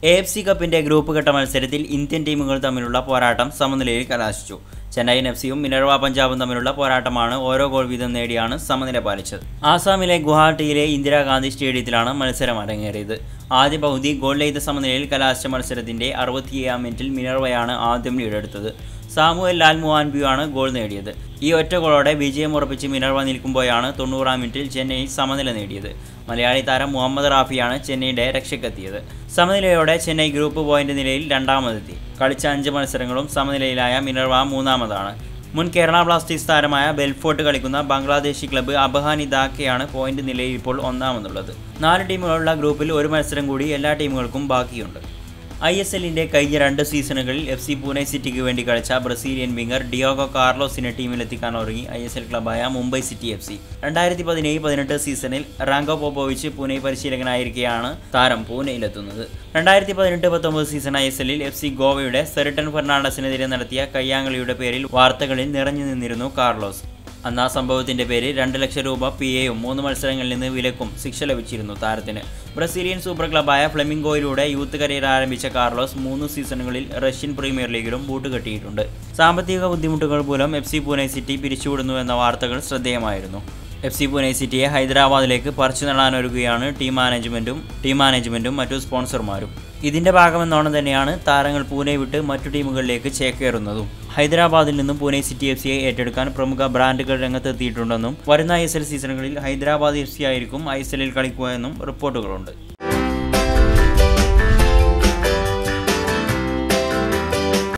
A F C കപ്പിന്റെ group ഘട്ട മത്സരത്തിൽ ഇന്ത്യൻ ടീമുകൾ തമ്മിലുള്ള പോരാട്ടം സമനിലയിൽ കലാശിച്ചു ചെന്നൈയിൻ എഫ് സിയും മിനർവ പഞ്ചാബും തമ്മിലുള്ള പോരാട്ടമാണ് ഓരോ ഗോൾ വീതം നേടിയാണ് സമനില പാലിച്ചത് ആസാമിലെ ഗുവാഹട്ടിയിലെ ഇന്ദിരാഗാന്ധി സ്റ്റേഡിയത്തിലാണ് മത്സരം അരങ്ങേറിയത് ആദ്യ പകുതി ഗോൾ ചെയ്ത സമനിലയിൽ കലാശിച്ച മത്സരത്തിന്റെ അറുപത്തിയേഴാം മിനിറ്റിൽ മിനർവയാണ് ആദ്യം ലീഡെടുത്തത് സാമുവൽ ലാൽ മുവാൻബിയാണ് ഗോൾ നേടിയത് ഈ ഒറ്റ ഗോളോടെ വിജയം ഉറപ്പിച്ച് മിനർവ നിൽക്കുമ്പോഴാണ് തൊണ്ണൂറാം മിനിറ്റിൽ ചെന്നൈ സമനില നേടിയത് മലയാളി താരം മുഹമ്മദ് റാഫിയാണ് ചെന്നൈയുടെ രക്ഷക്കെത്തിയത് സമനിലയോടെ ചെന്നൈ ഗ്രൂപ്പ് പോയിന്റ് നിലയിൽ രണ്ടാമതെത്തി കളിച്ച അഞ്ച് മത്സരങ്ങളും സമനിലയിലായ മിനർവ മൂന്നാമതാണ് മുൻ കേരള ബ്ലാസ്റ്റേഴ്സ് താരമായ ബെൽഫോർട്ട് കളിക്കുന്ന ബംഗ്ലാദേശി ക്ലബ്ബ് അബഹാനി ദാക്കയാണ് പോയിന്റ് നിലയിൽ ഇപ്പോൾ ഒന്നാമതുള്ളത് നാല് ടീമുകളുള്ള ഗ്രൂപ്പിൽ ഒരു മത്സരം കൂടി എല്ലാ ടീമുകൾക്കും ബാക്കിയുണ്ട് ഐ എസ് എല്ലിൻ്റെ കഴിഞ്ഞ രണ്ട് സീസണുകളിൽ എഫ് സി പൂനെ സിറ്റിക്ക് വേണ്ടി കളിച്ച ബ്രസീലിയൻ വിംഗർ ഡിയോഗോ കാർലോസിനെ ടീമിലെത്തിക്കാൻ ഒരുങ്ങി ഐ എസ് എൽ ക്ലബായ മുംബൈ സിറ്റി എഫ് സി രണ്ടായിരത്തി പതിനേഴ് പതിനെട്ട് സീസണിൽ റാങ്കോ പോപ്പോവിച്ച് പൂനെ പരിശീലകനായിരിക്കെയാണ് താരം പൂനെയിലെത്തുന്നത് രണ്ടായിരത്തി പതിനെട്ട് പത്തൊമ്പത് സീസൺ ഐ എസ് എല്ലിൽ എഫ് സി ഗോവയുടെ സെറിട്ടൻ ഫെർണാണ്ടസിനെതിരെ നടത്തിയ കയ്യാങ്കളിയുടെ പേരിൽ വാർത്തകളിൽ നിറഞ്ഞു നിന്നിരുന്നു കാർലോസ് അന്ന് ആ സംഭവത്തിന്റെ പേരിൽ രണ്ട് ലക്ഷം രൂപ പി എയും മൂന്ന് മത്സരങ്ങളിൽ നിന്ന് വിലക്കും ശിക്ഷ ലഭിച്ചിരുന്നു താരത്തിന് ബ്രസീലിയൻ സൂപ്പർ ക്ലബായ ഫ്ലെമിംഗോയിലൂടെ യൂത്ത് കരിയർ ആരംഭിച്ച കാർലോസ് മൂന്ന് സീസണുകളിൽ റഷ്യൻ പ്രീമിയർ ലീഗിലും ബൂട്ട് കെട്ടിയിട്ടുണ്ട് സാമ്പത്തിക ബുദ്ധിമുട്ടുകൾ മൂലം എഫ് സി പൂനെ സിറ്റി പിരിച്ചുവിടുന്നു എന്ന വാർത്തകൾ ശ്രദ്ധേയമായിരുന്നു എഫ് സി പൂനെ സിറ്റിയെ ഹൈദരാബാദിലേക്ക് പറിച്ചു നടാനൊരുങ്ങുകയാണ് ടീം മാനേജ്മെൻറ്റും ടീം മാനേജ്മെൻറ്റും മറ്റു സ്പോൺസർമാരും ഇതിൻ്റെ ഭാഗമെന്നോണം തന്നെയാണ് താരങ്ങൾ പൂനെ വിട്ട് മറ്റു ടീമുകളിലേക്ക് ചേക്കേറുന്നതും ഹൈദരാബാദിൽ നിന്നും പൂനെ സിറ്റി എഫ് സിയെ ഏറ്റെടുക്കാൻ പ്രമുഖ ബ്രാൻഡുകൾ രംഗത്തെത്തിയിട്ടുണ്ടെന്നും വരുന്ന ഐ എസ് എൽ സീസണുകളിൽ ഹൈദരാബാദ് എഫ് സി ആയിരിക്കും ഐ എസ് എല്ലിൽ കളിക്കുക എന്നും റിപ്പോർട്ടുകളുണ്ട്